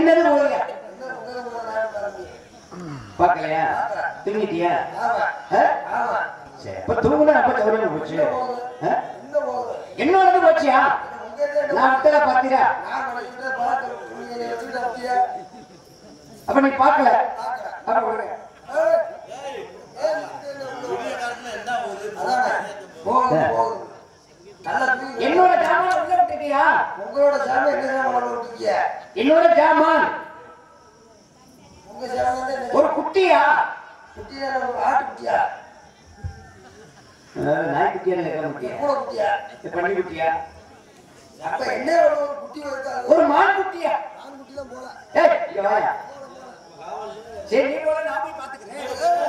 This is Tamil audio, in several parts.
என்னது போலியா என்ன உங்களை கூட நான் பாருங்க. பார்க்கலையா தூங்கிட்டியா ஆமா ஆ? ஆமா சரி அப்ப தூங்குனா அப்ப சௌரியம் போச்சு ஆ? இந்த போகுது என்னோட போச்சியா உங்க என்ன நான் விட்டத பாத்தீரா நான் நினைக்கிறத பார்த்து நீங்க என்னை வச்சுக்கிட்டு அப்படியே அப்ப நீ பார்க்கல பார்க்கறேன். அப்ப விடு. ஏய், ஏய், இது என்ன உள்ள அதானே, போகுது, போகுது. நல்லா தூங்கி- என்னோட ஜாமான் உள்ள விட்டுட்டியா உங்களோட சாமி என்ன சாமி கொண்டு விட்டீங்க? என்னோட ஜாமான் உங்க சாமி வந்து என்ன ஒரு குட்டியா குட்டியா இல்ல ஒரு ஆட்டுக்குட்டியா? நாய்க்குட்டியா இல்ல குட்டியா பூனை குட்டியா? பண்ணி குட்டியா அப்ப என்ன ஒரு குட்டி இருக்காது? ஒரு மான் குட்டியா ஆண் குட்டிலாம் போல. ஏய் இங்க வாயா சரி நீ போல நான் போய் பாத்துக்கிறேன்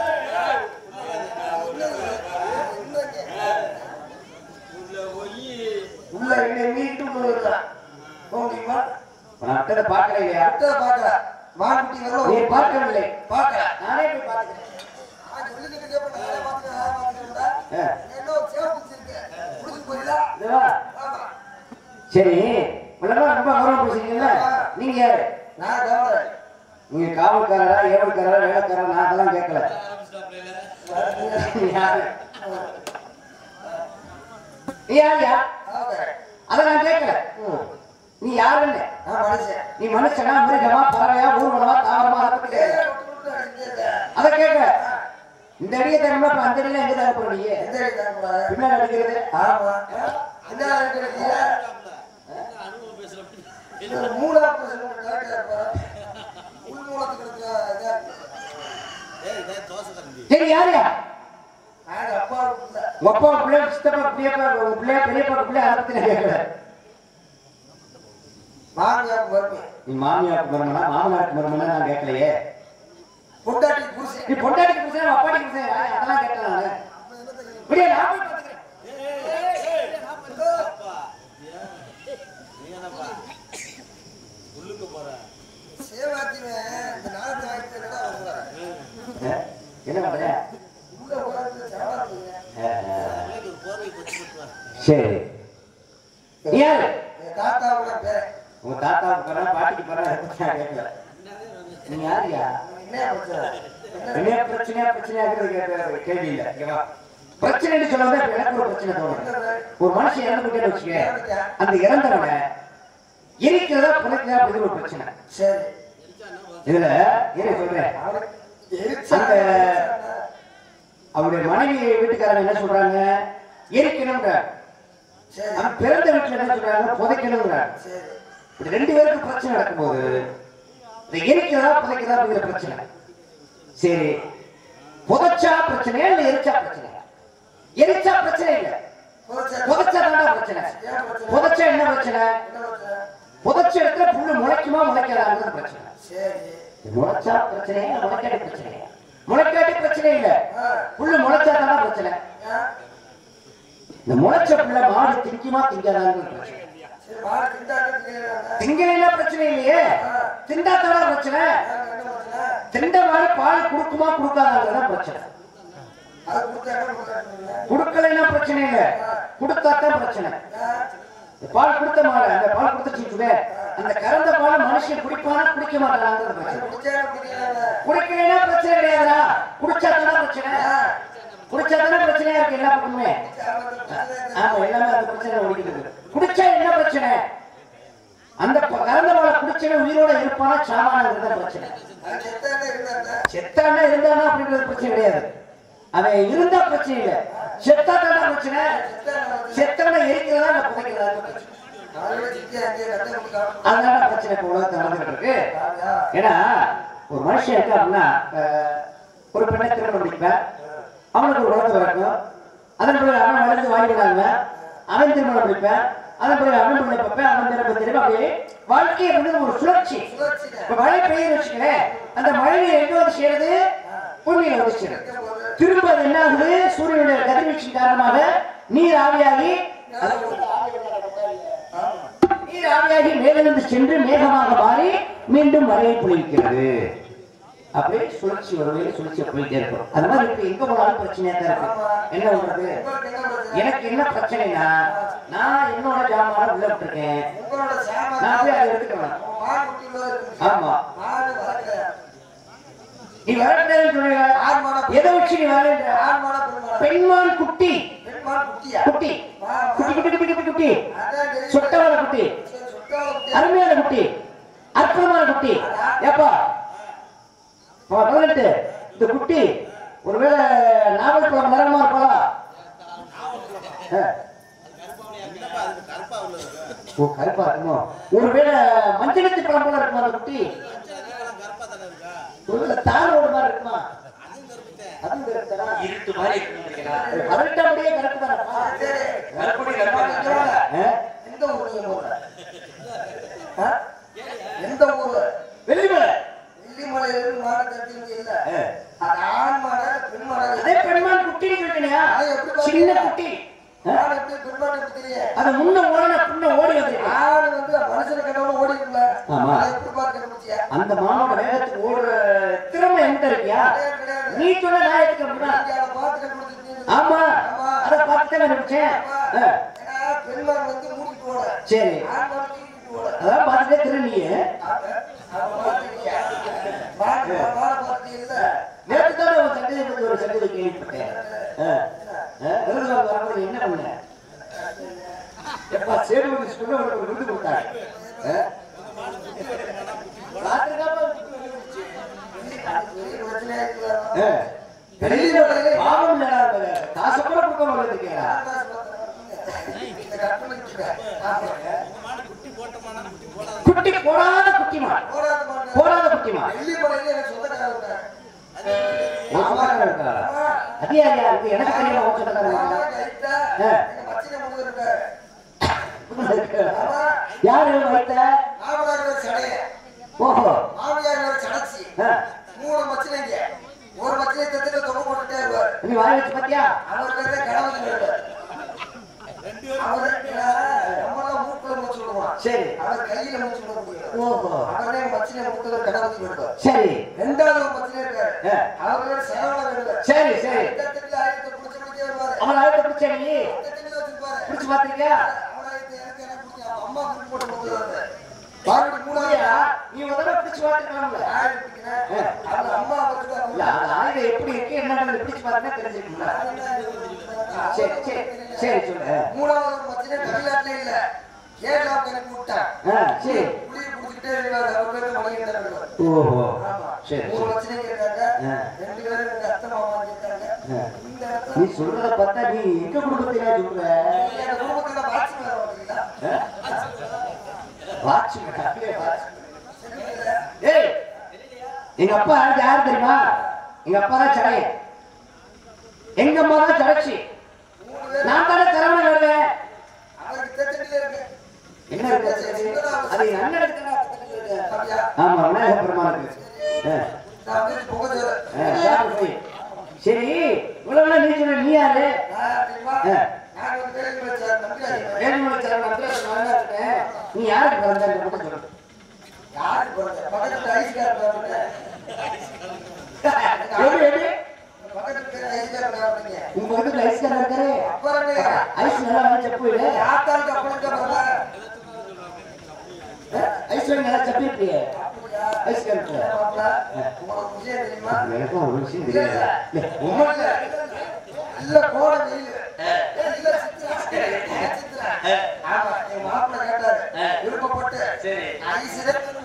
உள்ள என்ன வீட்டுக்குள்ள இருக்கா? போக முடியுமா? நான் அத்தனை பார்க்கல இல்லையா அடுத்தத பார்க்கறேன். மான்குட்டி வரும். நீ பார்க்கவில்லை பார்க்கறேன். நானே போய் பாத்துக்கிறேன் நான் சொல்லிக்கிட்டு இருக்கேன், நானே பார்த்துக்கிறேன், நானே பார்த்துக்கிறேன்டா. ஆ, என்ன ஒரு சேவ் பிடிச்சிருக்கு. பிடிச்சிட்டு போறீங்களா? இது வா. ஆமா. சரி இவ்வளவு ரொம்ப கௌரவம் பேசுறீங்கல்ல நீங்க யாரு நான் கவர்னர். நீங்க காவல்காரரா ஏவல்காரரா வேலைக்காரரா நான் அதெல்லாம் கேட்கல நீ யாரு நீ யாருயா கவர்னர். அதை நான் கேட்கல ம். நீ யாருன்னு நான் மனுஷன். நீ மனுஷனா மிருகமா பறவையா ஊர்வலமா தாவரமா அதை பத்தி ஏய், கேட்கல. விட்டு விட்டு அடிக்கிறத. அதை கேட்கல இந்த அடியை தரமா இப்ப அந்த அடியில எங்க தான் போற நீ எந்த அடி தான் போற? பின்னாடி அடிக்கிறது ஆமா. என்ன அடிக்கிறது? இது மூளை ஆபரேஷன் பண்ண டாக்டர் இருப்பா. உள் மூலத்துக்கு இருக்கிற இதா. சரி யாருயா நான் அப்பா பிள்ளை. உங்க அப்பா பிள்ளை சித்தப்பா பிள்ளையப்பா உங்க பிள்ளைய பெரியப்பா பிள்ளை அதை பத்தி நான் கேட்கல மாமியார் மருமி. நீ மாமியாருக்கு மருமனா மாமனாருக்கு மருமனா நான் கேட்கலையே பொண்டாட்டி புருஷன். நீ பொண்டாட்டிக்கு புருஷன் அப்பாட்டிக்கு புருஷன் அதெல்லாம் கேட்கல நானு இப்படியே நான் போய் பார்த்துக்கிறேன் சேவாத்தியவன் இந்த நாட்டு ஆகிட்டு என்னடா வருவார்? ஆ? என்ன பண்ற உள்ள உட்கார்ந்து சேவாத்தியவன். சரி நீ யாரு என் தாத்தாவோட பேரன். உங்க தாத்தாவுக்கு போறா பாட்டிக்கு போறா அதை பத்தி நான் கேட்கல நீ யாருயா என்ன பிரச்சனை? என்ன என்ன பிரச்சனையா பிரச்சனையாங்கிறது கேட்க கேள்வி இல்லை இங்க வா. பிரச்சனைன்னு சொல்லாம இப்ப எனக்கு ஒரு பிரச்சனை தோணுது ஒரு மனுஷன் இறந்து போயிட்டே வச்சுக்க அந்த இறந்தவனை எரிக்கிறதா புதைக்கிறதா அப்படின்னு ஒரு பிரச்சனை சரி இதுல இரு சொல்றேன் அவனுக்கு எரிச்சல் அந்த- அவருடைய மனைவி வீட்டுக்காரங்க என்ன சொல்றாங்க எரிக்கணும்ன்ற சரி அவன் பிறந்த வீட்டுல என்ன சொல்றாங்க புதைக்கணும்ன்ற சரி இப்படி ரெண்டு பேருக்கு பிரச்சனை நடக்கும்போது இந்த எரிக்கிறதா புதைக்கிறதா அப்படிங்கிற பிரச்சனை சரி புதைச்சா பிரச்சனையா இல்ல எரிச்சா பிரச்சனையா எரிச்சா பிரச்சனை இல்ல போச்சா? புதைச்சா தாண்டா பிரச்சனை ஏன் பிரச்சனை? புதைச்சா என்ன பிரச்சனை என்ன பிரச்சனை? புதைச்ச இடத்துல புல்லு முளைக்குமா முளைக்காதாங்கிறது பிரச்சனை சரி இது முளைச்சா பிரச்சனையா முளைக்காட்டி பிரச்சனையா முளைக்காட்டி பிரச்சனை இல்ல ஆ, புல்லு முளைச்சா தானே பிரச்சனை ஏன்? இந்த முளைச்ச புள்ள மாடு திங்குமா திங்காதாங்கிறது பிரச்சனை சரி மாடு திண்டாட்டம் திங்கிறாங்க. திங்கலைன்னா பிரச்சனை இல்லையே திண்டா தானே பிரச்சனை ஏன் என்ன பிரச்சனை? திண்ட மாதிரி பால் கொடுக்குமா கொடுக்காதாங்கிறத பிரச்சனை அது கொடுத்தாங்க, கொடுக்காதீங்க. கொடுக்கலைன்னா பிரச்சனை இல்ல கொடுத்தாத்தான் பிரச்சனை ஏன்? இந்த பால் கொடுத்த மாடு அந்த பால் கொடுத்துச்சு அந்த கறந்த பால் மனுஷன் குடிப்பானா குடிக்க மாட்டாங்கிறது அது பிரச்சனை குடிச்சாங்க, குடிக்கலைங்க. குடிக்கலைன்னா பிரச்சனை கிடையாதுடா குடிச்சா தானே பிரச்சனை குடிச்சா தானே பிரச்சனையா இருக்கு எல்லா பக்கமுமே ஆமா எல்லாமே அந்த பிரச்சனை ஓடிக்கிறது குடிச்சா என்ன பிரச்சனை அந்த ப- கறந்த பாலை குடிச்சவன் உயிரோட இருப்பானா சாவானாங்கிறது தான் பிரச்சனை அது செத்தானே இருந்தாங்க. செத்தானா இருந்தானா அப்படின்றது பிரச்சனை கிடையாது அவன் இருந்தா பிரச்சனை இல்லை செத்தா தானே பிரச்சனை செத்தானே வந்து செத்தவனை எரிக்கிறதா இல்ல புதைக்கிறதா பிரச்சனை காலையில சிக்கி அங்கேயே கட்டை போட்டு காணும். அதனால பிரச்சனை இப்போ உலகத்தில் நடந்துகிட்டு இருக்கு ஆமையா? ஏன்னா ஒரு மனுஷன் இருக்கு அப்படின்னா அஹ், ஒரு பெண்ணை திருமணம் முடிப்பேன் அவனுக்கு ஒரு குழந்தை பிறக்கும் அதன் பிறகு அவன் வளர்ந்து வாங்கிடுவாங்க அவன் திருமணம் முடிப்பேன் அதன் பிறகு அவன் பிள்ளை பார்ப்பேன் அவன் திரும்ப திரும்ப அப்படியே வாழ்க்கை வந்து ஒரு சுழற்சி சுழற்சிங்க. இப்ப மழை பெய்யுது வச்சுக்கிறேன் அந்த மழையை எங்க வந்து சேருது பூமியில வந்து சேருது இருக்கும்போது திரும்ப அது என்ன ஆகுது சூரியனுடைய கதிர்வீச்சின் காரணமாக நீர் ஆவியாகி ஆமா. நீர் ஆவியாகி மேலிருந்து சென்று மேகமாக மாறி மீண்டும் மழையை பொழிக்கிறது அப்படியே சுழற்சி வருவே சுழற்சி போயிட்டே இருக்கும் அது மாதிரி இப்ப எங்க போனாலும் பிரச்சனையா தான் இருக்கு என்ன பண்றது உங்களுக்கு என்ன பிரச்சனை? எனக்கு என்ன பிரச்சனைனா நான் என்னோட ஜாமான உள்ள விட்டுருக்கேன் உங்களோட சாமான் நான் போய் அதை எடுத்துக்கலாம் உன் மான் குட்டியில இருக்கு ஆமா மாடு வளர்க்கல நீ வரக்கூடாதுன்னு சொன்னீங்க ஆண் மாடா எதை வச்சு நீ வரேன்ற ஆண் மாடா பெண் மாடா பெண்மான் குட்டி பெண் மாடு குட்டியா குட்டி குட்டி குட்டி குட்டி குட்டி குட்டி அதான் தெரியும். சொட்டவான குட்டி சரி, சுத்தமா குட்டி. அருமையான குட்டி அற்புதமான குட்டி ஏப்பா பா, பதினெட்டு இந்த குட்டி ஒருவேளை நாவல் பழம் நிறமா இருப்பாளா ஆ. ஓ கருப்பா இருக்குமோ ஒருவேளை மஞ்சளத்தி பழம் போல இருக்குமா அந்த குட்டி ஒருவேளை தாரோடு மாதிரி இருக்குமா அதுவும் கருத்தா இருட்டு மாதிரி இருக்குன்னு நினைக்கிறேன். பதினெட்டாம் கருப்பு தானப்பா சரி. கருப்படி கருப்பா ஆ? எந்த ஊரு நீங்க போற? ஆ? எந்த ஊரு வெள்ளிமலை வெள்ளிமலையில இருந்து மாடு கட்டிங்க இல்ல ஆ. அது ஆண் மாடா பெண் மாடா அதே பெருமாள் குட்டின்னு சொல்லியா அது எப்படி பாத்தீங்க? சின்ன குட்டி ஆ? மாடு எப்படி பெண் மாடு எப்படி தெரியும் அது முன்ன ஓடின புண்ண ஓடி வந்திருக்கு ஆடு வந்து மனுஷனை கண்டவன ஓடி இருக்குல்ல ஆமா. அதை எப்படி பார்த்து கண்டுபிடிச்சியா அந்த மானோட வேகத்துக்கு ஓடுற திறமை என்கிட்ட இருக்கியா கிடையாது, கிடையாது. நீ சொன்ன நாயத்துக்கு அப்படின்னா நீங்க அதை பார்த்து கண்டுபிடிச்சிருக்கீங்க. ஆமா ஆமா. அதை பார்த்து தான் நினைச்சேன் ஆமா. ஏன்னா பெண் மாடு வந்து மூடிட்டு ஓட சரி ஆண் மாடு தூக்கிட்டு ஓட அதான் பார்த்துட்டே திரும்பிய ஆக, அதை பார்த்துக்கிங்க. மாடு மாடை பார்த்தீங்கல்ல நேற்று தான் உன் சட்டத்தை பத்தி ஒரு சட்டத்தை கேள்விப்பட்டேன் ஆ. ஆ, விருதுநகர் வரும்போது என்ன பண்ண எப்பா சேடு வந்து சொல்லி உனக்கு ஒரு விருது கொடுத்தாங்க ஆ? பார்த்திருக்காப்பா? பெரிய பிரச்சனையா இருக்குல்ல. ஆ. வெளியில பாவம் இல்லடா, அந்த காசு கூட கொடுக்க மாட்டேங்கிறா இந்த கற்பனைக்கு இருக்க. ஆமாங்க. குட்டி போடாத குட்டிமா போராட்ட மாடு. போடாத குட்டிமா வெள்ளிமலையில எனக்கு சொந்தக்காரர் இருக்காங்க. இருக்கா அது யார் யாருக்கு எனக்கு தெரியாம உன் சொந்தக்காரங்க ஆமா, இருக்கா? கைத்தா. ஆ. எங்க மச்சினை முருகன் இருக்காரு. ஆமா. யாரு வைத்த மாமனார் சடைய ஓஹோ மாமியார் சடச்சி ஆ. மூணு மச்சினைங்க ஒரு மச்சினை தத்துட்டு தொகை போட்டுட்டே இருப்பார் நீ வாய் வச்சு பாத்தியா அவர் பேரு கணவன் இருப்பார் அவர் நம்மளாம் மூக்குல மூச்சு விடுவான் சரி அவர் கையில மூச்சு விட முடியாது ஓஹோ அவரே மச்சினை மூக்குல கணவன் விடுவார் சரி ரெண்டாவது ஒரு மச்சினை இருக்காரு ஆ. அவர் பேரு சரவணன் இருக்கார் சரி சரி தட்டுல ஆயிரத்தை பிடிச்சு பிடிச்சே இருப்பாரு அவன் அழுத்த பிடிச்ச நீ தட்டுல வச்சிருப்பாரு பிடிச்சு பாத்திருக்கியா அவராயத்தை எனக்கு எனக்கு பிடிச்ச அவன் அம்மா குடும்பம் போட்டு கொடுத்துருவாரு மறுபடியும் மூணாவது மூளையா நீ ஒரு தடவை பிடிச்சு பாத்துக்கலாம்ல யார் பிடிக்கிறேன் அவங்க அம்மா வச்சுட்டு இல்ல அது ஆயுதம் எப்படி இருக்கு என்னன்னு பிடிச்சு பார்த்தா தெரிஞ்சுக்கணும்ல சரி சரி சரி சொல்லு மூணாவது ஒரு மச்சினை தமிழ்நாட்டுல இல்ல கேரளா கணக்கு விட்டான் ஆ சரி புளிய குடிச்சிட்டே இருக்காரு அவர் பேரு மணிகண்டன் இருக்காரு. ஓஹோ ஆமா. சரி மூணு சரி மச்சினைங்க இருக்காங்க ஆ. ரெண்டு பேரும் ரெண்டு அத்தை மாமா இருக்காங்க ஆ. இந்த இடத்துல நீ சொல்றத பார்த்தா நீ எங்க குடும்பத்தையா சொல்ற எங்க குடும்பத்துல வாட்சி மேல வரீங்களா வாட்சி ஏய் எங்க அப்பா யார் தெரியுமா எங்க அப்பா தான் சடைய எங்க அம்மா தான் சடைச்சி மூணு பேர் நான் தானே திறமை வருவேன் அவருக்கு தெச்சட்டில இருக்கு என்ன இருக்கு அது? அது எங்க அண்ணனுக்கு தானே பக்கத்துல இருக்கு. அப்படியா? ஆமா விநாயகர் பெருமானுக்கு ஆ, நான் வந்து புகச்சோறு. ஆ, சாப்பிடு போய். சரி இவ்வளவு நாள் நீ சொன்ன நீ யாரு நான் தெரியுமா? ஆ. நான் ஒரு கேள்வி வச்சேன், நம்பியாரு. வேலுமணி சரவணன் அபிலாஷ் நான் தான் இருக்கேன். நீ யாருக்கு பிறந்த மட்டும் சொல்லு யாரு பிறந்த? பக்கத்துல ஐஸ்கார் பிறந்த. எப்படி எப்படி பக்கத்துல இருக்கிற ஐஸ்கார் பிறந்தீங்க. உங்க பக்கத்துல ஐஸ் கடை இருக்காரு அப்புறம் என்ன? ஐஸ் நல்லா வாங்கி செப்பு விடு ஆத்தாளுக்கு அப்பனுக்கு பிறந்தா? ஐஸ் வாங்கி நல்லா செப்பு இருப்பியே அப்படியா? ஐஸ் கடை இருக்கு. என்ன மாப்பிள்ளை? உங்களுக்கு விஷயம் தெரியுமா? எனக்கும் ஒரு விஷயம் இல்ல, தெரியாது இல்ல. உண்மையில இல்ல, கோடை வெயில். இல்ல, சித்திரை. இல்ல, சித்திரை. ஆமா, என் மாப்பிள்ளை கேட்டாரு. விருப்பப்பட்டு சரி. ஐஸ்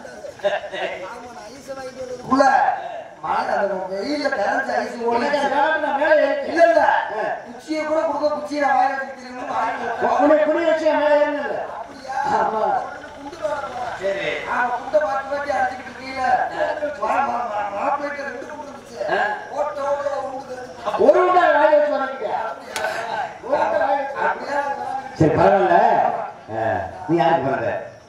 உள்ள மழை அந்த வெயில்ல கரைஞ்ச ஐஸ் ஓடிச்சு. நான் மேலே ஏறிட்டேன். இல்ல இல்ல குச்சியை கூட கொடுக்க குச்சியை நான் வாயில வச்சுக்கிறீங்கன்னு வாயில வைப்பேன். உன்னை குடி வச்சு என் மேலே ஏறினது அப்படியா? ஆமா குண்டு வர போறேன். சரி ஆமா, குண்டை மாத்தி மாத்தி அடிச்சுக்கிட்டு இருக்கீங்க. மா- மா- மா- மாப்பிள்ளைக்கு ரெண்டு குண்டு இருந்துச்சு. ஓட்ட ஓட்ட ஒரு குண்டு இருந்துச்சு. ஒரு விட வாய் வச்சு வராங்க அப்படியா? சரி பரவாயில்ல ஆ, நீ யாருக்கு பிறந்த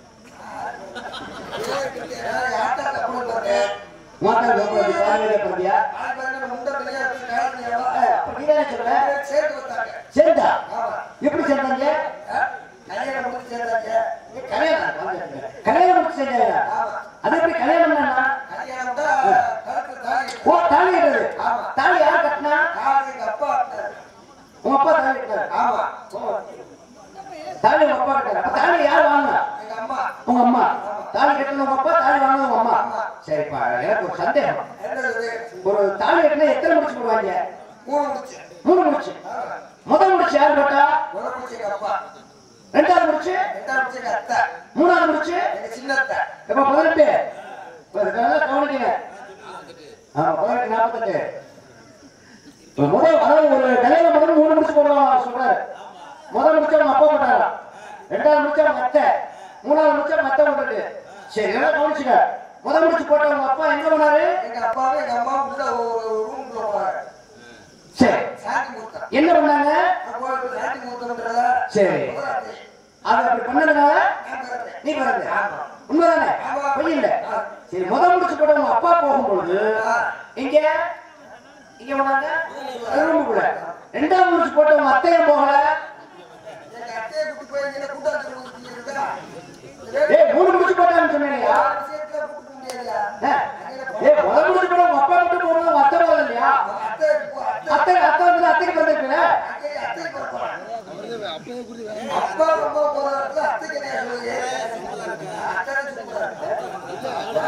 ஏய், யார்கிட்ட கப்பல் போறேன்? மாத்தா பிறந்த பாரதிய பிறந்தியா ஆள் பாருங்க, முண்டை பெரியா இருக்கு, கால் பெரியாவா? அப்ப நீ தானே சொல்ற சேர்த்து வந்தாங்க. சேர்ந்தா ஆமா. எப்படி சேர்ந்தாங்க ஆ? கல்யாணம் முடிச்சு சேர்ந்தாங்க. கல்யாணம் கல்யாணம் முடிச்சு சேர்ந்தாங்க ஆமா. அது எப்படி கல்யாணம்னா கல்யாணம் தான் கருத்து தாலி. ஓ தாலி கட்டுறது ஆமா. தாலி யார் கட்டினா தாலி எங்க அப்பா கட்டினாரு. உங்க அப்பா தாலி கட்டினாரு ஆமா. ஓ. தாலி உங்க அப்பா கட்டாரு அப்ப தாலி யார் வாங்கினா எங்க அம்மா உங்க அம்மா ஆமா. தாலி கட்டணும் உங்க அப்பா தாலி வாங்கணும் உங்க அம்மா சரிப்பா எனக்கு ஒரு சந்தேகம் என்னது ஒரு தாலி கட்டினா எத்தனை முடிச்சு போடுவாங்க மூணு முடிச்சு மூணு முடிச்சு முதல் முடிச்சு யார் போட்டா முதல் முடிச்சு எங்க அப்பா ரெண்டாவது முடிச்சு ரெண்டாவது முடிச்சு எங்க அத்தை மூணாவது முடிச்சு எங்க சின்ன அத்தை எப்ப பதினெட்டு இப்ப நல்லா கவனிக்கங்க ஆமா பதினெட்டு நாற்பத்தெட்டு இப்ப முதல் அதாவது ஒரு கல்யாணம் பண்ணி மூணு முடிச்சு போடுவாங்க சொல்றாரு முதல் முடிச்சு அவங்க அப்பா போட்டாரா ரெண்டாவது முடிச்சு அவங்க அத்தை மூணாவது முடிச்சு அவங்க அத்தை போட்டுட்டு சரி நல்லா கவனிச்சுங்க முதல் முடிச்சு போட்டவங்க அப்பா எங்க போனாரு எங்க அப்பாவும் எங்க அம்மாவும் உள்ள ஒரு ரூம்குள்ள போறாங்க சரி சாந்தி மூத்தம் என்ன பண்ணாங்க அப்போ சாந்தி மூத்தம்ன்றதா சரி அது அப்படி பண்ணதுனால நீ பிறந்த உண்மைதானே பொய் இல்ல சரி முதல் முடிச்சு போட்டவங்க அப்பா போகும்பொழுது இங்க இங்க போனாங்க ரூமுக்குள்ள ரெண்டாவது முடிச்சு போட்டவங்க அத்தையும் போகல எங்க அத்தையை கூட்டி போய் இங்க கூட்டாளி இருக்கா ஏய் மூணு முடிச்சு போட்டாங்கன்னு சொன்னீங்களா விஷயத்துல கூப்பிட முடியாதுயா ஏய் முதல் முடிச்சு போட்டவங்க அப்பா மட்டும் போகணும் உங்க அத்தை போகல இல்லையா அத்தை இப்போ அத்தை அத்தை அத்தை வந்து அத்தைக்கு பிறந்திருக்குல்ல அத்தை அத்தை போறாங்க அப்பா அம்மா போறாங்க அத்தைக்கு என்ன சொல்லுங்க அத்தை சொல்றாங்க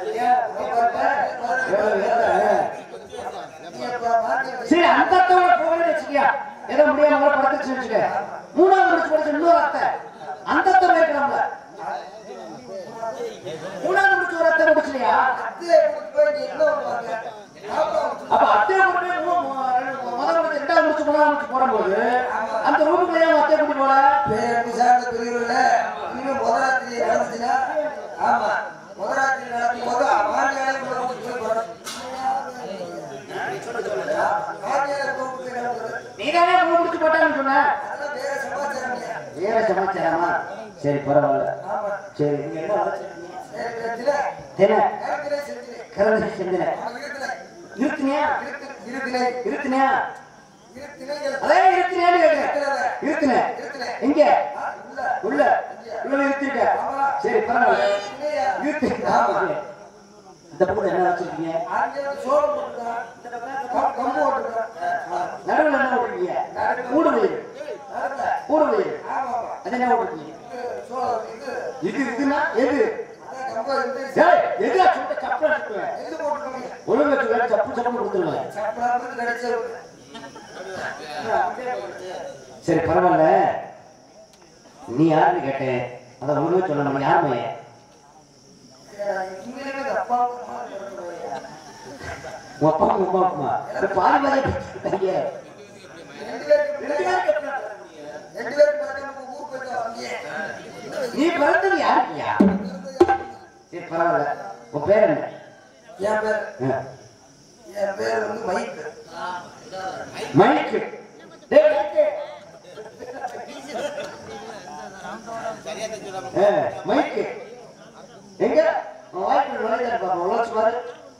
சரி அந்த அத்தையோட போகணும்னு வச்சுக்கியா ஏதோ முடியாம படுத்துச்சு வச்சுக்க மூணாவது முடிச்சு போடுச்சு இன்னொரு அத்தை அந்த அத்தை வைக்கலாம்ல மூணாவது முடிச்சு ஒரு அத்தை முடிச்சலையா அத்தையை கூட்டி போய் நீ என்ன பண்ணுவாங்க அப்ப அத்தையை கொண்டு போய் மூ- மூ- முதல் முடிச்சு ரெண்டாவது முடிச்சு மூணாவது முடிச்சு போடும்போது அந்த ரூமுக்குள்ளேயே அவங்க அத்தையை கூட்டி போல பேரண்டி சார்ந்த பிரிவுல இனிமே முதலாத்திரி நடந்துச்சுன்னா ஆமா முதலாத்திரி நடக்கும் போது மாநில நீதானே மூணு முடிச்சு போட்டாங்கன்னு சொன்ன வேற சமாச்சாரம் இல்லையா வேற சமாச்சாரமா சரி பரவாயில்ல ஆமா சரி நீங்க என்ன வளர்ச்சிருக்கீங்க நேரத்துல தின நேரத்திலே செஞ்சுரு கரந்தை சிந்தனை அவன் இருக்குல்ல இருக்குனியா இருக்கு இருக்குனே இருக்குனியா இருக்குனே அதே இருக்குனியான்னு கேட்கிறேன் இருக்குனே இருக்குனே எங்க ஆ, உள்ள உள்ள உள்ள இருக்க சரி பரவாயில்ல இல்லையா இருக்கு ஆமா இந்த பக்கம் என்ன வச்சிருக்கீங்க அங்கே சோளம் போட்டுருக்கான் கம்- கம்பு போட்டுருக்கான் நடுவில் என்ன போட்டிருக்கீங்க கூடு வயிறு நடுவுல. கூடு வயிறு ஆமா அது என்ன போட்டிருக்கீங்க இது சோளம் இது இது இதுன்னா எது அதான் கம்பு இது ஏய் எதுடா சொல்லிட்டு சப்பா சுத்துவேன் எது போட்டுருக்காங்க ஒழுங்கா சொல்ல சப்பு சப்பு கொடுத்துருவேன் சப்பலாப்புக்கு கிடைச்சது சரி பரவாயில்ல நீ யாருன்னு கேட்டேன் அதான் ஒழுங்கா சொல்லணும் யார் மையன் உண்மையிலே எங்க அப்பா அம்மா பிறந்தவங்க. உங்க அப்பா உங்க அம்மா அம்மா இந்த பாதி பாதி பேசிக்கிட்டாங்க. ரெண்டு பேருக்கு ரெண்டு பேருக்கு ரெண்டு பேருக்கு பிறகு நம்ம ஊருக்கு போயிட்டு வந்தீங்க. நீ பிறந்தது யாருக்கியா சரி பரவாயில்ல உன் பேர் என்ன என் பேர் ஆ. என் பேர் வந்து மைக்கு மைக்கு டேய் மைக்கு. ஆ, மைக்கு எங்க உன் வாய்ப்பு நுழைஞ்சாரு பாரு உழைச்சு பாரு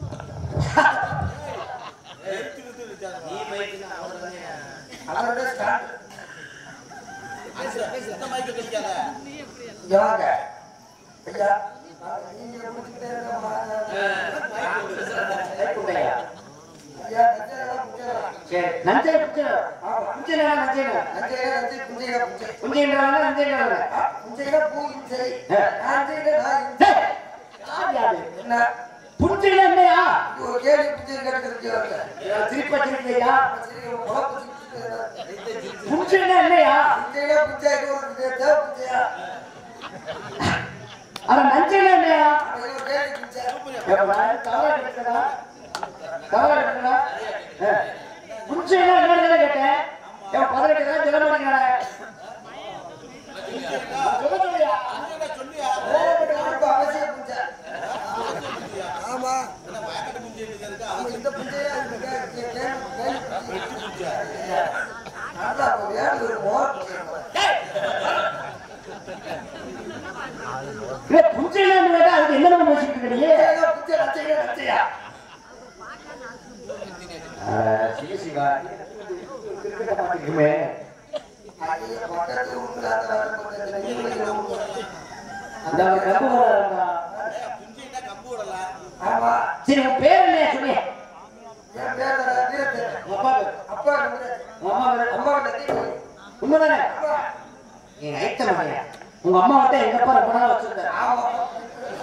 அதோட ஸ்டார்ட் இங்க வாங்க ஐயா நீங்க முடிச்சுக்கிட்டே இருக்கமா மைக்குண்டையா? ஐயா நஞ்சையெல்லாம் முடிச்சிடலாம் சரி நஞ்சை புஞ்சை புஞ்சைனா நஞ்சைனா நஞ்சையா நஞ்சை புஞ்சையா புஞ்சை புஞ்சைன்றவன நஞ்சைன்றவன புஞ்சையா பூ இஞ்சை ஆ. நஞ்சையா நான் இஞ்சை. டேய், யார் யாரு? என்ன புஞ்சைனா என்னையா இது ஒரு கேள்வி புஞ்சை கேட்டுருக்கு வரல திருப்ப திருப்பையா சரி உழப்பு சிக்கிட்டு புஞ்சைனா என்னையா புஞ்சையா புஞ்சாய்க்கு ஒரு கேட்டா புஞ்சையா அட நஞ்சைனா என்னையா அது ஒரு கேள்வி புஞ்சை எப்பா, தவறா எடுக்கடா தவறா எடுக்கடா புஞ்சைனா என்னன்னு கேட்டேன் என் பதினெட்டு தான் சொல்ல மாட்டேங்கிறேன் சொல்ல சொல்லியா ரொம்ப அவசியம் புஞ்சை ஆமா ஆமா, இந்த புஞ்சையா இந்த கே- கே- கே- கேள்வி புஞ்சை. நல்லா அப்ப வேலை ஒரு மோர் புஞ்சை. இல்ல புஞ்சைனா என்ன கேட்டா அதுக்கு என்ன நம்ம பேசிக்கிட்டு இருக்கீங்க புஞ்சையா, புஞ்சை, நஞ்சையா, நஞ்சையா. சிவ சிவா கிரிக்கெட்ட மாட்டிக்குமே ஐயோ, பக்கத்து ஊர்ல அந்த வேலை பக்கத்துல இவங்க ஊர்ல. அந்த ஒரு கப்பு வராதா? ஆமா சரி உன் பேர் என்ன சொல்லி என் பேர் தானே, வீரத்தேவன். உங்க அப்பா பேர் அப்பா வந்து உங்க அம்மா பேர் அம்மா கிட்ட தீ உண்மைதானே அப்பா என் ஐத்த மகன் உங்க அம்மா வந்து எங்க அப்பா ரொம்ப நாள் வச்சிருந்தாரு ஆமா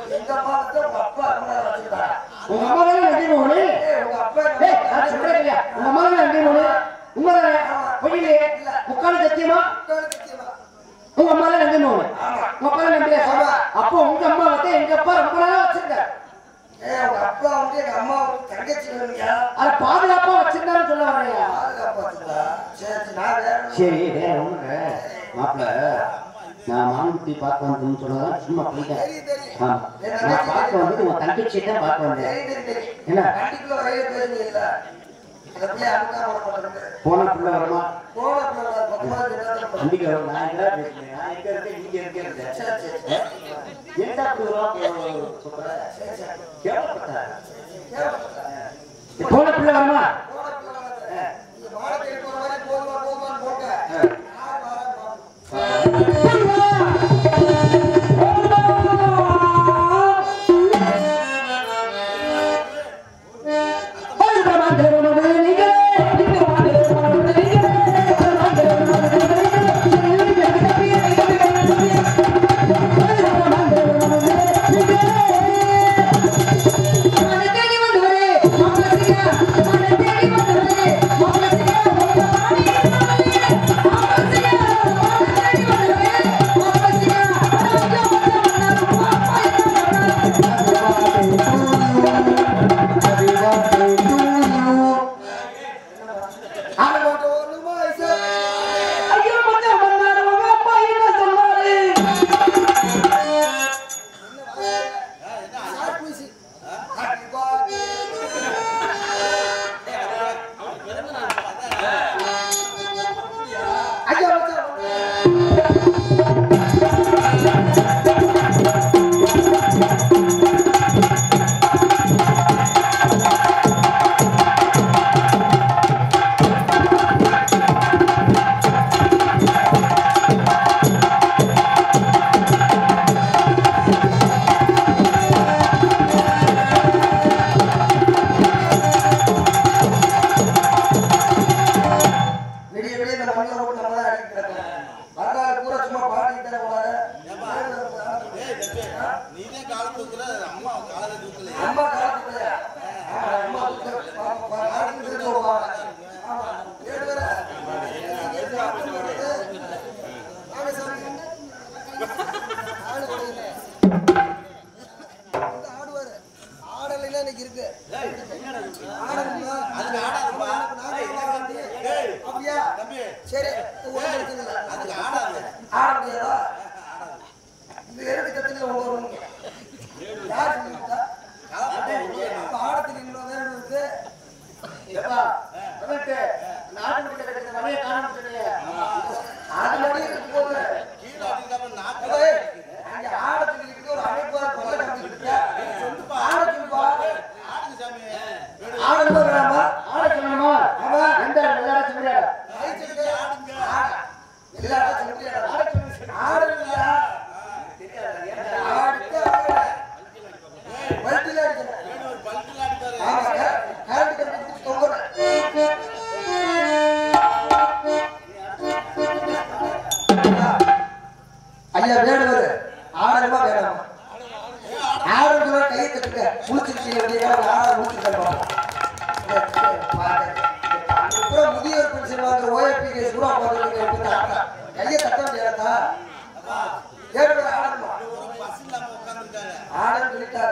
எங்க அம்மா வந்து உங்க அப்பா அம்மா வச்சுக்கிட்டா உங்க அம்மா தானே நன்றி மோகனு ஏய் உங்க அப்பா ஏய் நான் சொல்றேன் இல்லையா உங்க அம்மா தானே நன்றி மோகனு உண்மைதானே பொய்யிலே முக்கால் சத்தியமா உங்க அம்மா தான் நன்றி மோகனு உங்க அப்பா தான் நன்றி அப்போ உங்க அம்மா வந்து எங்க அப்பா ரொம்ப நாளா வச்சிருக்காரு ஏய் உங்க அப்பா வந்து எங்க அம்மா தங்கச்சி வேணுயா அதை பாதுகாப்பா வச்சிருந்தாரு சொல்ல வர்றீங்க பாதுகாப்பா வச்சுக்கிட்டா சரி சரி நான் வேற சரி வேற ஒண்ணுங்க மாப்பிள்ள நான் மாங்குட்டி பார்க்க வந்தேன்னு சொன்னதான் சும்மா போயிட்டேன் தெரியும் தெரியும் ஆமா. நான் பார்க்க வந்து உங்க தங்கச்சி தான் பார்க்க வந்தேன் தெரியும் தெரியும் தெரியும் என்ன வண்டிக்குள்ள ரயில் போயிருந்தீங்க இல்ல அந்த பிள்ளை அமுக்காம போட்டுருக்கு போன பிள்ளை வருமா போன பிள்ளை பக்கமா இருந்தா நம்பிக்கை வரும் நான் எங்க பேசுறேன் நான் எங்க இருக்கேன் நீங்க எங்க இருக்க சரி சரி என்ன தூரம் சொல்ற சரி சரி கேவலப்பட்ட கேவலப்பட்ட. போன பிள்ளை வருமா போன பிள்ளை வந்து, நீங்க வாடகை எடுக்கிற மாதிரி போதுமா போதுமான்னு போங்க. நான் வரேன் பாப்போம். அது மட்டும் ஒண்ணுமா ஐசா? ஐயோ மச்சான் பண்ணாரு உங்க அப்பா என்ன சொன்னாரு ஷார்ட் மியூசிக். Happy birthday. ஐயா மச்சான். விடிய விடிய இந்த மண்ணில் போட்டு நம்ம தான் அடிக்கிட்டு இருக்கோம். வரலாறு பூரா சும்மா பாடிக்கிட்டு தான் போறாங்க. நீதே காலத்து தூக்குற அம்மா காலத்தை தூக்கல அம்மா காலத்துக்குள்ளயா? ஆமா, அம்மா தூக்குற. பா- பா- பாடிக்கிட்டு திரும்ப வருவாங்க. ஆமா, ஏழு பேரா? எது அப்படி வருது? வாங்க சாமி. ஆளு கிடையாது. வந்து ஆடுவாரு. ஆடலைன்னா இன்னைக்கு இருக்கு. ஆடணுமா? அதுக்கு ஆடாதுப்பா ஏய், அப்படியா? சரி ஒண்ணும் பிரச்சனை இல்லை. அதுக்கு ஆடாது ஆட முடியாதா? இந்த இரண்டு கத்திரில ஒண்ணு வருவாங்க. யார் சொல்லிவிட்டா? அப்ப ஆட தெரியுங்களா? வேற ஒண்ணு இருக்கு. எப்பா வந்துட்டு நாட்டு கிட்ட கிட்ட நிறைய காரணம் தெரியல ஆடு மாதிரி இருக்கு போது. கீழே அடிக்காம நாக்கு அப்ப, ஏய், அங்க ஆட சொல்லிக்கிட்டு ஒரு அமைப்பா கொல்ல காமிச்சிட்டு இருக்கியா? ஆட சொல்லுப்பா. ஆடுங்க சாமி ஆடணுமா வேணாமா? ஆள சொல்லணுமா ஆமா. எந்த விளையாட சொல்லியா கை சொல்லிட்டு ஆட. எல்லாரும் சொல்லிட்டியாடா? ஆட இல்லையா? ஆடிட்டு ஆடு. பல்ட்டில அடிக்கணும். ஒரு பல்ட்டில் அடிப்பாரு ஆமா, கரண்ட் கம்பி பிடிச்சு தொங்கணும். ஐயா வேணுவர் ஆடணுமா வேணாமா ஆடணுமா கையை கட்டுங்க முடிச்சிருக்கீங்க அப்படின்னா ஆட முடிச்சிருக்கோம் முதியோர் பென்ஷன் வாங்குற ஓஏபி கேஸ் கூட உட்காந்துருக்கீங்க கையை தட்ட முடியாதா வேணுவர் ஆடணுமா பஸ் இல்லாம உட்காந்துருக்காங்க ஆடன்னு சொல்லிட்டாரு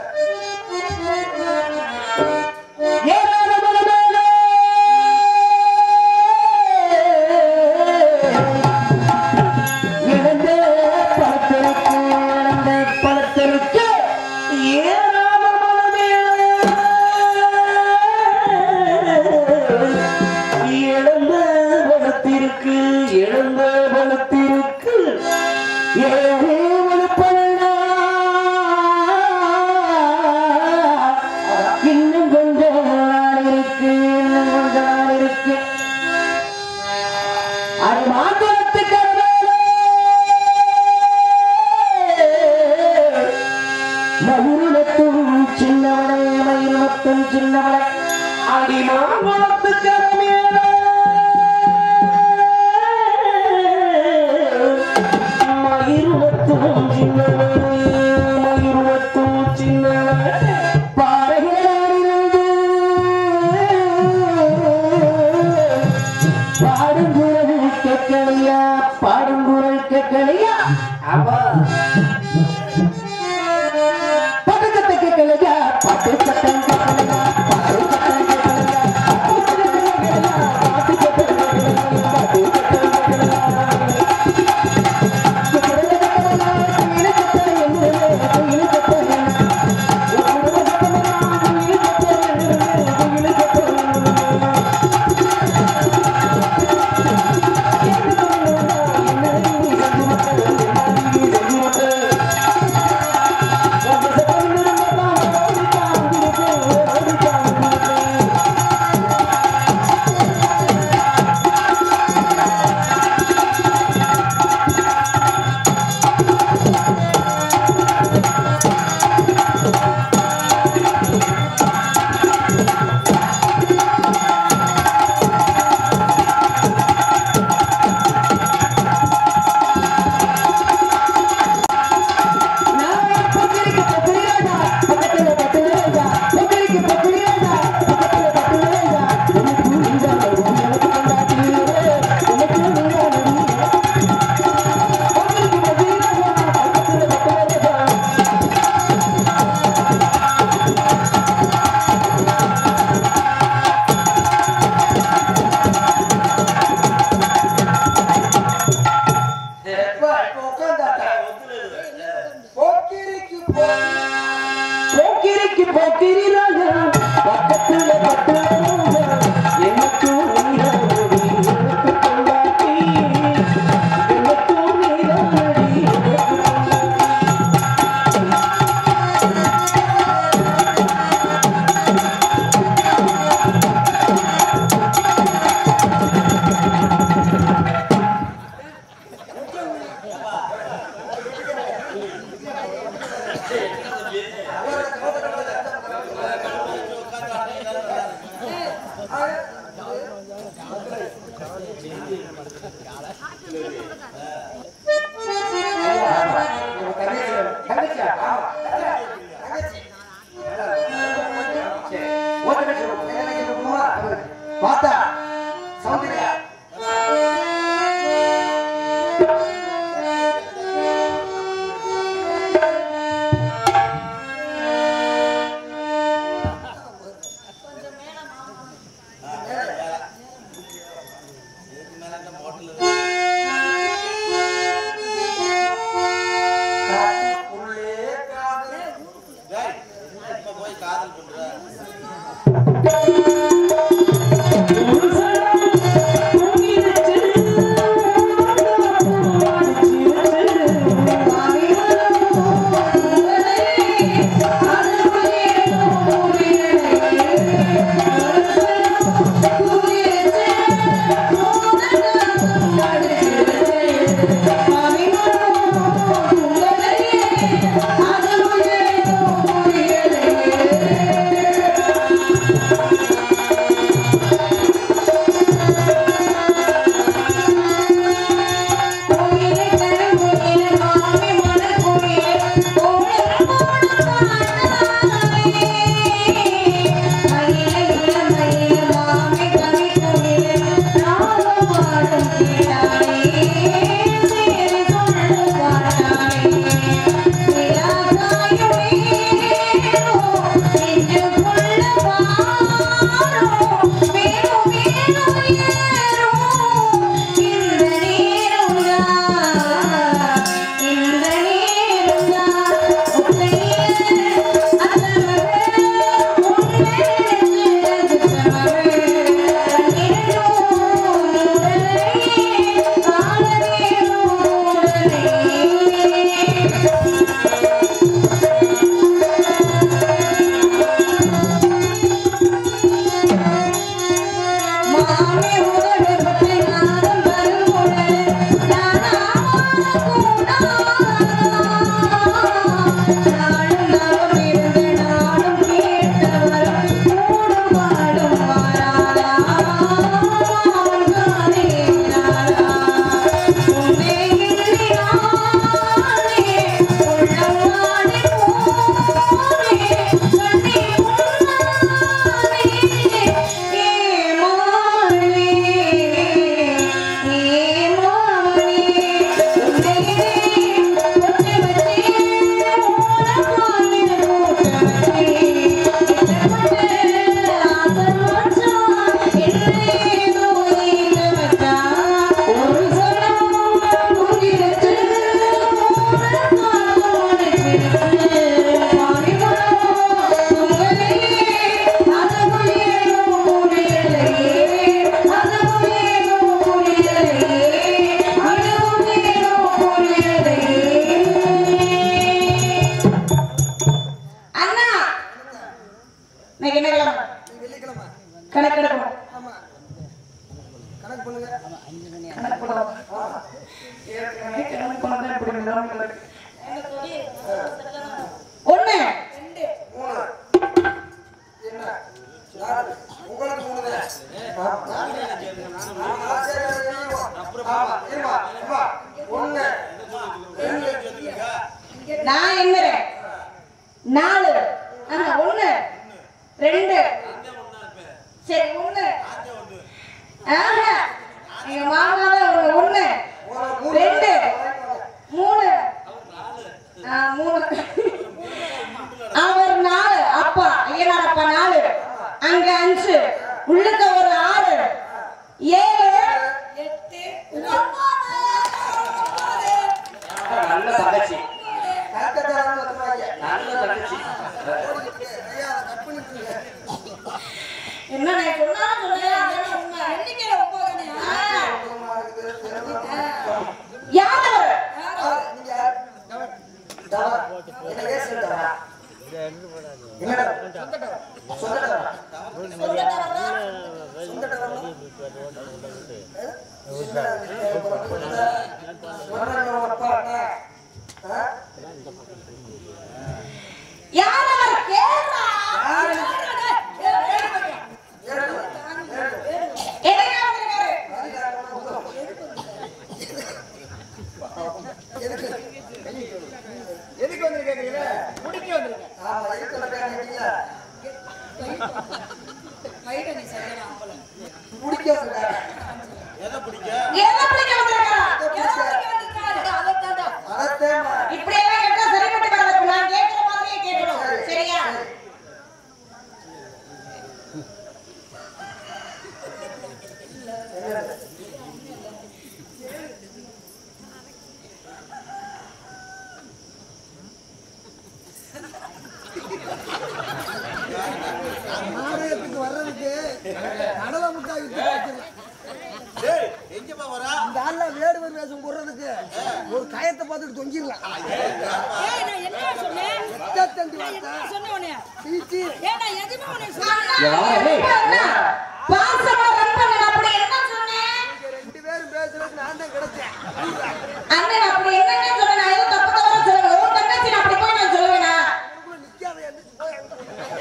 இழந்த பழத்திற்கு இழந்த பழத்திற்கு ஏறாம மனமேலே இழந்த பலத்திற்கு இழந்த பலத்திற்கு ஏழே வலுப்படா இன்னும் கொஞ்ச நாள் இருக்கு இன்னும் கொஞ்ச நாள் இருக்கு அது மாத்திரத்துக்கு மயிலத்தும் சின்னவளை மயிலத்தும் சின்னவளை அடி மாங்குளத்துக்கு மயிருவத்தும் சின்னவளை மயிருவத்தும் பாடுங்குரல் கேட்கலையா பாடுங்குரல் கேட்கலையா ஆமா பாட்டு சத்தம் கேட்கலையா பாட்டு சத்தம் கேட்கலையா பாட்டு சத்தம் கேட்கலையா பாட்டு சத்தம் கேட்கலையா பாட்டு சத்தம் கேட்கலையா பாட்டு சத்தம் கேட்கலையா போக்கிரிக்கு போக்கிரி ராஜா பக்கத்துல பக்கத்துல எனக்கு நீராடி எனக்கு கொண்டாட்டி எனக்கு நீராடி எனக்கு கொண்டாட்டி அவரை கவலை கவலை கணக்கு போடாம. ஏற்கனவே கணக்கு பண்ணாதான் இப்படி நிலைமைகள் இருக்கு. ஒண்ணு மூணு என்ன நாலு உங்களுக்கு மூணு தான் ஆமா. ஆமா, சரி, சரி, இருமா. ஆமா, இருமா, இருமா. ஒண்ணு ரெண்டு நான் எண்ணுறேன் நாலு ஆஹா, ஒண்ணு ரெண்டு சரி ஒண்ணு ஆஹா எங்க மாமா தான் ஒரு ஒண்ணு ரெண்டு மூணு ஆ, மூணு அவர் நாலு அப்பா ஐயனார் அப்பா நாலு அங்க அஞ்சு உள்ளுக்க ஒரு ஆறு ஏழு எட்டு ஒன்பது நல்ல தங்கச்சி கரெக்டாக வந்துருவாங்க நல்ல தங்கச்சி ஐயா அதை கட் பண்ணிட்டு என்ன நான் சொன்னாலும் சொல்லுங்க அதானே உண்மை. எண்ணிக்கையில ஒன்பதுதானே? ஆ. யார் அவரு? நீங்க யார்? தவா. என்ன ஏசி தவா? என்னடா? சொந்த தவா. சொந்த தவா? சொந்த அப்பா அண்ணா. ஆ? யார் அவர்? கேளுடா. யாரு? எதுக்காக வந்திருக்காரு? எதுக்கு? எதுக்கு வந்திருக்கீங்க ஆமா எதுக்கு வந்திருக்கீங்க பிடிக்க வந்திருக்காங்க எதை பிடிக்க எதை பிடிக்க வந்திருக்காரா? அதைத்தேன் இப்படியெல்லாம் கேட்டா சரிப்பட்டு வராது. நான் கேட்கிற மாதிரியே கேட்கணும். சரியா? நாடகத்துக்கு வர்றதுக்கு கடலை முட்டாய் வித்து வைக்கணும். டேய் எங்கப்பா வரா இந்த ஆள்ல வேடுவர் வேஷம் போடுறதுக்கு ஒரு கயத்தை பார்த்துட்டு தொங்கிடலாம் எத்தத்தண்டி வார்த்தை சீச்சி யாரு? பாசமா ரன் பண்ணு. அப்படி என்ன சொன்னேன்? ரெண்டு பேரும் பேசுறதுக்கு நான் தான் கிடைச்சேன் அண்ணன் அப்படி என்னங்க சொன்னேன்? நான் எதுவும் தப்பு தவறா சொல்லல. உன் தங்கச்சி நான் அப்படி போய் நான் சொல்லுவேனா? உங்களுக்குள்ள நிக்காத எந்திரிச்சு போய் அங்க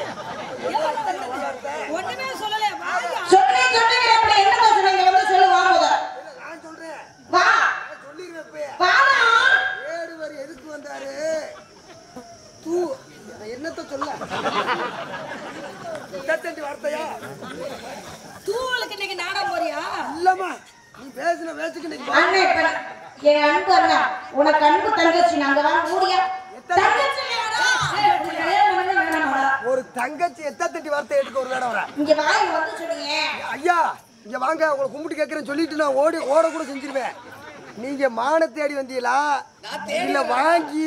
ஒண்ணுமே சொல்லல வாயா சொன்னேன், சொன்னீங்க. அப்படி என்னங்க சொன்னீங்க? வந்து சொல்லு, வா முத. நான் சொல்றேன் வா. நான் சொல்லிடுவேன் இப்பயே. வாடா. வேடுவர் எதுக்கு வந்தாரு தூ நான் என்னத்த சொல்ல எத்தத்தண்டி வார்த்தையா தூவலுக்கு இன்னைக்கு நாடகம் போறியா இல்லம்மா நீ பேசின பேச்சுக்கு இன்னைக்கு பா- அண்ணன் இப்ப நான்- என் அன்பு அண்ணா உனக்கு அன்பு தங்கச்சி நாங்க வா மூடியா தங்கச்சி இல்லையாடா? ஏய், உனக்கு கல்யாணம் பண்ணவே வேணாமாடா? ஒரு தங்கச்சி எத்தத்தண்டி வார்த்தை எடுக்க ஒரு வேடம் வரா இங்க வா இங்க வந்து சொன்னீங்க ஐயா இங்க வாங்க உங்களை கும்பிட்டு கேட்கறேன்னு சொல்லிட்டு நான் ஓடி ஓட கூட செஞ்சிருவேன் நீங்க மான தேடி வந்தீங்களா இல்ல வாங்கி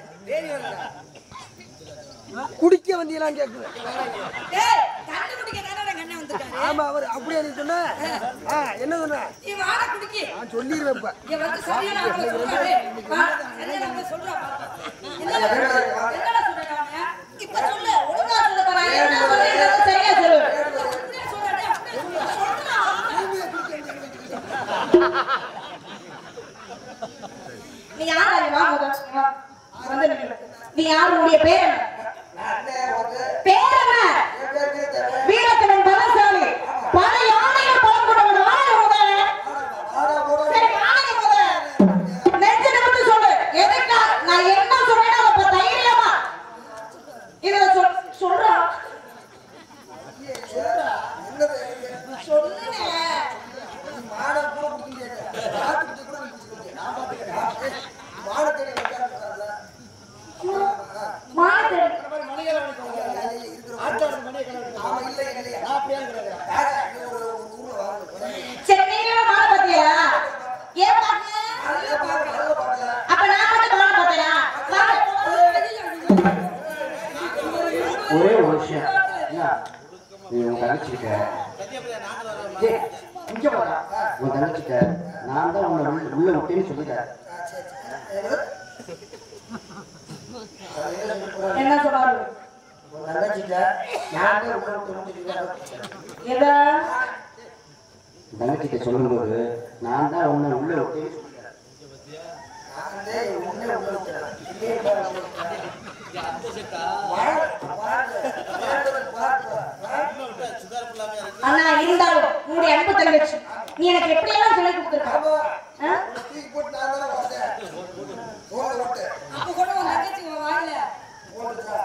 குடிக்க வந்தீங்களான்னு கேக்குறேன் டேய் கண்ணு குடிக்க தானே கண்ணே வந்திருக்காரு ஆமா அவர் அப்படியே நீ சொன்ன ஆ, என்ன சொன்ன நீ வாட குடிக்கி நான் சொல்லிடுவேன் இப்ப இங்க வந்து சரியான ஆளை சொல்றாரு வா, சரியான ஆளை சொல்றா என்னடா என்னடா சொல்றாங்க அவன்? இப்ப சொல்லு ஒழுங்கா சொல்லு பாரு. என்ன சொல்றீங்களோ சரியா சொல்லு அப்படியே சொல்றாரு அப்படியே சொல்றா நீ யாரா நீ வா முத வா. வந்து நில்லு. நீ யாரு உன்னுடைய பேர் என்ன பேர் என்ன வீரத்தனன் பலசாலி பல யானைகள் பலம் கொண்டவன் வாழ முதல்ல சரி வாங்க முதல்ல நெஞ்சு நிமிர்ந்து சொல்லு எதுக்கா நான் என்ன சொன்னேனோ அப்ப தைரியமா இதுல சொல் சொல்றா சொல்லுங்க மாடு சரி நீங்களும் மாடு பாத்தியா ஏன் பாக்கல அப்ப நான் மட்டும் மாடு பார்த்தேனா ஒரே ஒரு விஷயம் என்ன? நீ உன் தங்கச்சிட்ட சத்தியப்பிரியா நாங்கள் வரோம் ஏய், இங்க வாடா. உன் தங்கச்சிட்ட நான் தான் உன்னை உள்ள- உள்ள விட்டேன்னு சொல்லிட்டேன் என்ன சொல்றாரு எத தங்கச்சிட்ட சொல்லும்போது நான் தான் உன்னை உள்ள விட்டு நானே உன்னை உள்ள விட்டுறேன். இல்லையே உள்ள விட்டுறேன். வாழ், வாழ். வாழ்றது பார்த்து. சுகர் ஃபுல்லாமே இருக்கு அண்ணா இருந்தாலும் உன்னுடைய அன்பு தங்கச்சி நீ எனக்கு எப்படியெல்லாம் சொல்லி கொடுத்துருக்க ஆமா. ஆ? தூக்கி போட்டு நான் தானே வந்தேன். தோலை விட்டு. அப்ப கூட உன் தங்கச்சி உன் வாயில போட்டுச்சா?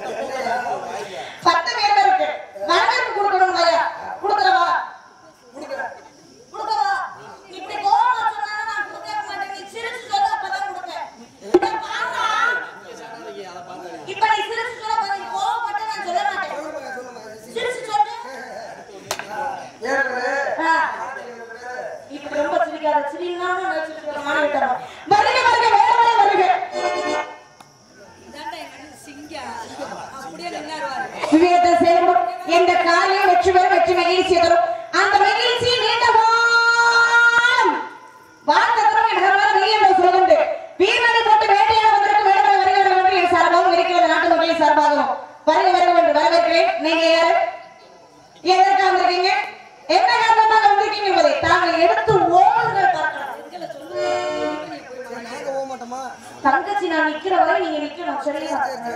பத்து பேர் இருக்கு வரவேற்பு கொடுக்கணும் ஐயா கொடுக்குறவா கொடுக்குறேன். கொடுக்கவா இப்படி கோவமா சொன்னாலும் நான் கொடுக்கவே மாட்டேன் நீ சிரிச்சு சொல்ல அப்பதான் கொடுப்பேன் இதை பாருடா. இப்ப நீ சிரிச்சு சொல்ல பாரு, நீ கோவப்பட்டு நான் சொல்ல மாட்டேன் சொல்லுங்க, சொல்லுங்க. சிரிச்சு சொல்லு ஏற்கனவே ஆ. இப்படி ரொம்ப சிரிக்காத சிரினாலும் நினைச்சிட்டு மாணவிட்டோம் வருக வருக வேற வேற வருக இதாண்டா எங்க சிங்கா அப்படியே நின்னாருவாரு விவேகத்தை சேரும் எந்த காரியம் வெற்றி பெறும் வெற்றி மகிழ்ச்சி தரும் அந்த மகிழ்ச்சி நீண்ட காலம் வாழ்ந்த தரும் என்ற வெளியே சொல்லுண்டு வீரனை போட்டு வேட்டையாட வந்திருக்கும் வேடமை வருகிற என்று என் சார்பாகவும் இருக்கிறது நாட்டு மக்களின் சார்பாகவும் வருக வருக என்று வரவேற்கிறேன் நீங்க யாரு எதற்காக வந்திருக்கீங்க என்ன காரணமாக வந்திருக்கீங்க என்பதை தாங்கள் எடுத்து ஓடுங்கள் பார்க்கலாம் எங்களை சொல்லுங்க சரி, நாங்க போக மாட்டோமா தங்கச்சி நான் நிக்கிற வரை நீங்க நிக்கணும் சரியா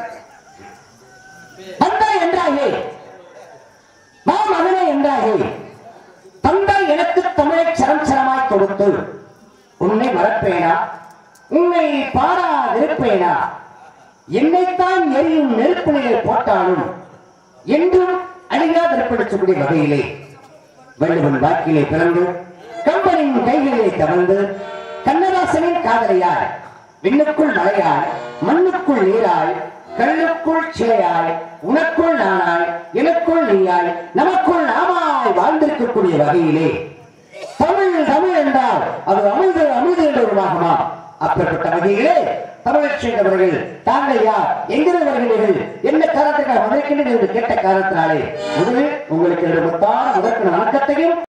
தந்தை என்றாயே மா மகனே என்றாயே தந்தை எனக்கு தமிழை சரம் சரமாய் கொடுத்து உன்னை மறப்பேனா உன்னை பாராதிருப்பேனா என்னைத்தான் எரியும் நெருப்பிலே போட்டாலும் என்றும் அழியாதிருப்படுத்தக்கூடிய வகையிலே வள்ளுவன் வாக்கிலே பிறந்து கம்பனின் கைகளிலே தவழ்ந்து கண்ணதாசனின் காதலியாய் விண்ணுக்குள் மலையாய் மண்ணுக்குள் நீராய் கல்லுக்குள் சிலையாய் உனக்குள் நானாய் எனக்குள் நீயாய் நமக்குள் நாமாய் வாழ்ந்திருக்கக்கூடிய வகையிலே தமிழ் தமிழ் என்றால் அது அமிழ்து அமிழ்து என்று உருவாகுமா அப்படிப்பட்ட வகையிலே தமிழச்சிங் அவர்கள் தாங்கள் யார் எங்கிருந்து வருகிறீர்கள் என்ன காரணத்துக்காக வந்திருக்கின்றீர்கள் என்று கேட்ட காரணத்தினாலே முதலில் உங்களுக்கு என்னுடைய முத்தான முதற்கு வணக்கத்தையும்